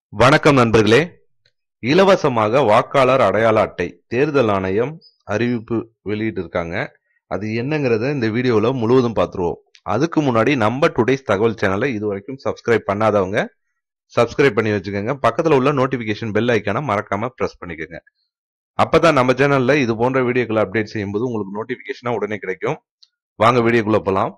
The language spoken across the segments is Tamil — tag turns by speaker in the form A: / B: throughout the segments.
A: வணக்கம் நண்பர்களே இலவசமாக வாக்காளர் அடையாள அட்டை தேர்தல் ஆணையம் அறிவிப்பு வெளியிட்டிருக்காங்க அது என்னங்கிறத இந்த வீடியோவில் முழுவதும் பார்த்துருவோம் அதுக்கு முன்னாடி நம்ம டுடேஸ் தகவல் சேனலை இது வரைக்கும் சப்ஸ்கிரைப் பண்ணாதவங்க சப்ஸ்கிரைப் பண்ணி வச்சுக்கோங்க பக்கத்தில் உள்ள நோட்டிஃபிகேஷன் பெல் ஐக்கானை மறக்காம ப்ரெஸ் பண்ணிக்கோங்க அப்பதான் நம்ம சேனல்ல இது போன்ற வீடியோக்களை அப்டேட் செய்யும்போது உங்களுக்கு நோட்டிஃபிகேஷனா உடனே கிடைக்கும் வாங்க வீடியோக்குள்ள போலாம்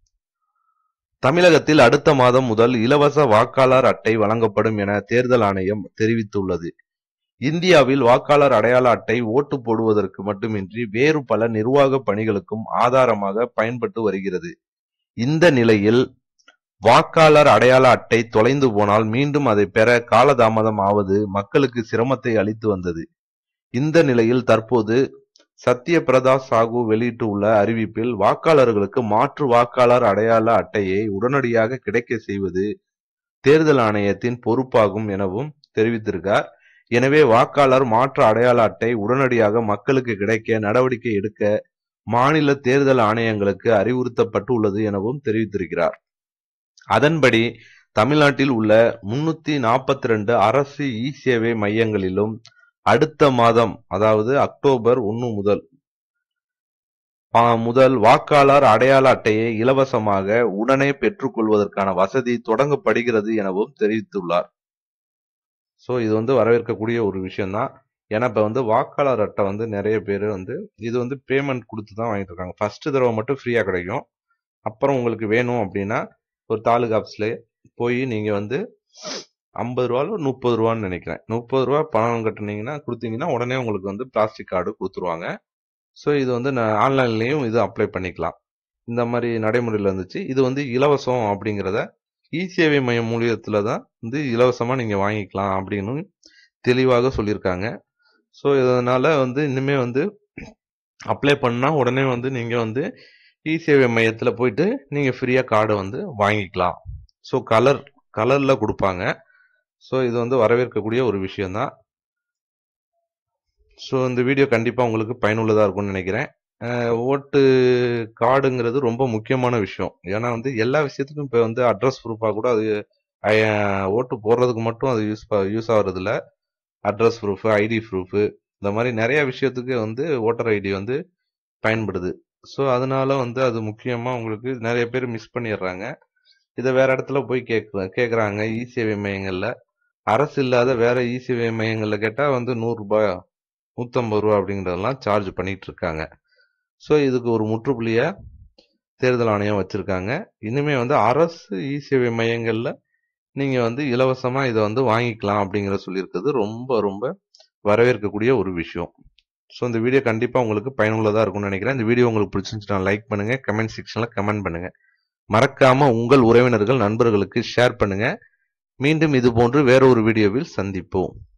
A: தமிழகத்தில் அடுத்த மாதம் முதல் இலவச வாக்காளர் அட்டை வழங்கப்படும் என தேர்தல் ஆணையம் தெரிவித்துள்ளது இந்தியாவில் வாக்காளர் அடையாள அட்டை ஓட்டு போடுவதற்கு மட்டுமின்றி வேறு பல நிர்வாக பணிகளுக்கும் ஆதாரமாக பயன்பட்டு வருகிறது இந்த நிலையில் வாக்காளர் அடையாள அட்டை தொலைந்து போனால் மீண்டும் அதை பெற காலதாமதம் ஆவது மக்களுக்கு சிரமத்தை அளித்து வந்தது இந்த நிலையில் தற்போது சத்யபிரதா சாகு வெளியிட்டுள்ள அறிவிப்பில் வாக்காளர்களுக்கு மாற்று வாக்காளர் அடையாள அட்டையை உடனடியாக கிடைக்க செய்வது தேர்தல் ஆணையத்தின் பொறுப்பாகும் எனவும் தெரிவித்திருக்கார் எனவே வாக்காளர் மாற்று அடையாள அட்டை உடனடியாக மக்களுக்கு கிடைக்க நடவடிக்கை எடுக்க மாநில தேர்தல் ஆணையங்களுக்கு அறிவுறுத்தப்பட்டுள்ளது எனவும் தெரிவித்திருக்கிறார் அதன்படி தமிழ்நாட்டில் உள்ள முன்னூத்தி நாற்பத்தி ரெண்டு அரசு இ சேவை மையங்களிலும் அடுத்த மாதம் அதாவது அக்டோபர் ஒன்று முதல் ஆ, முதல் வாக்காளர் அடையாள அட்டையை இலவசமாக உடனே பெற்றுக்கொள்வதற்கான வசதி தொடங்கப்படுகிறது எனவும் தெரிவித்துள்ளார் ஸோ இது வந்து வரவேற்கக்கூடிய ஒரு விஷயம்தான் ஏன்னா இப்போ வந்து வாக்காளர் அட்டை வந்து நிறைய பேர் வந்து இது வந்து பேமெண்ட் கொடுத்து தான் வாங்கிட்டு இருக்காங்க ஃபர்ஸ்ட் தடவை மட்டும் ஃப்ரீயாக கிடைக்கும் அப்புறம் உங்களுக்கு வேணும் அப்படின்னா ஒரு தாலுகா ஆஃபீஸில் போய் நீங்கள் வந்து ஐம்பது ரூபால முப்பது ரூபான்னு நினைக்கிறேன் முப்பது ரூபா பணம் கட்டுனீங்கன்னா கொடுத்தீங்கன்னா உடனே உங்களுக்கு வந்து பிளாஸ்டிக் கார்டு கொடுத்துருவாங்க ஸோ இது வந்து நான் ஆன்லைன்லேயும் இது அப்ளை பண்ணிக்கலாம் இந்த மாதிரி நடைமுறையில் இருந்துச்சு இது வந்து இலவசம் அப்படிங்கிறத இ சேவை மையம் மூலியத்தில் தான் வந்து இலவசமாக நீங்கள் வாங்கிக்கலாம் அப்படின்னு தெளிவாக சொல்லியிருக்காங்க ஸோ இதனால் வந்து இனிமே வந்து அப்ளை பண்ணால் உடனே வந்து நீங்கள் வந்து இ சேவை மையத்தில் போயிட்டு நீங்கள் ஃப்ரீயாக கார்டை வந்து வாங்கிக்கலாம் ஸோ கலர் கலரில் கொடுப்பாங்க ஸோ இது வந்து வரவேற்கக்கூடிய ஒரு விஷயம்தான் ஸோ இந்த வீடியோ கண்டிப்பாக உங்களுக்கு பயனுள்ளதாக இருக்கும்னு நினைக்கிறேன் அஹ் ஓட்டு கார்டுங்கிறது ரொம்ப முக்கியமான விஷயம் ஏன்னா வந்து எல்லா விஷயத்துக்கும் இப்போ வந்து அட்ரஸ் ப்ரூஃபாக கூட அது அஹ், ஓட்டு போடுறதுக்கு மட்டும் அது யூஸ் யூஸ் ஆகுறது இல்ல அட்ரஸ் ப்ரூஃபு ஐடி ப்ரூஃபு இந்த மாதிரி நிறைய விஷயத்துக்கு வந்து ஓட்டர் ஐடி வந்து பயன்படுது ஸோ அதனால வந்து அது முக்கியமாக உங்களுக்கு நிறைய பேர் மிஸ் பண்ணிடுறாங்க இதை வேற இடத்துல போய் கேட்க கேட்குறாங்க இ சேவை மையங்களில் அரசு இல்லாத வேற இ சேவை மையங்களில் கேட்டால் வந்து நூறுரூபா நூற்றம்பது ரூபா அப்படிங்கிறதெல்லாம் சார்ஜ் பண்ணிட்டு இருக்காங்க ஸோ இதுக்கு ஒரு முற்றுப்புள்ளியை தேர்தல் ஆணையம் வச்சிருக்காங்க இனிமே வந்து அரசு இ சேவை மையங்களில் நீங்கள் வந்து இலவசமாக இதை வந்து வாங்கிக்கலாம் அப்படிங்கிற சொல்லியிருக்கிறது ரொம்ப ரொம்ப வரவேற்கக்கூடிய ஒரு விஷயம் ஸோ இந்த வீடியோ கண்டிப்பாக உங்களுக்கு பயனுள்ளதாக இருக்கும்னு நினைக்கிறேன் இந்த வீடியோ உங்களுக்கு பிடிச்சிருந்துச்சுன்னா லைக் பண்ணுங்கள் கமெண்ட் செக்ஷனில் கமெண்ட் பண்ணுங்கள் மறக்காம உங்கள் உறவினர்கள் நண்பர்களுக்கு ஷேர் பண்ணுங்க மீண்டும் இது போன்று வேற ஒரு வீடியோவில் சந்திப்போம்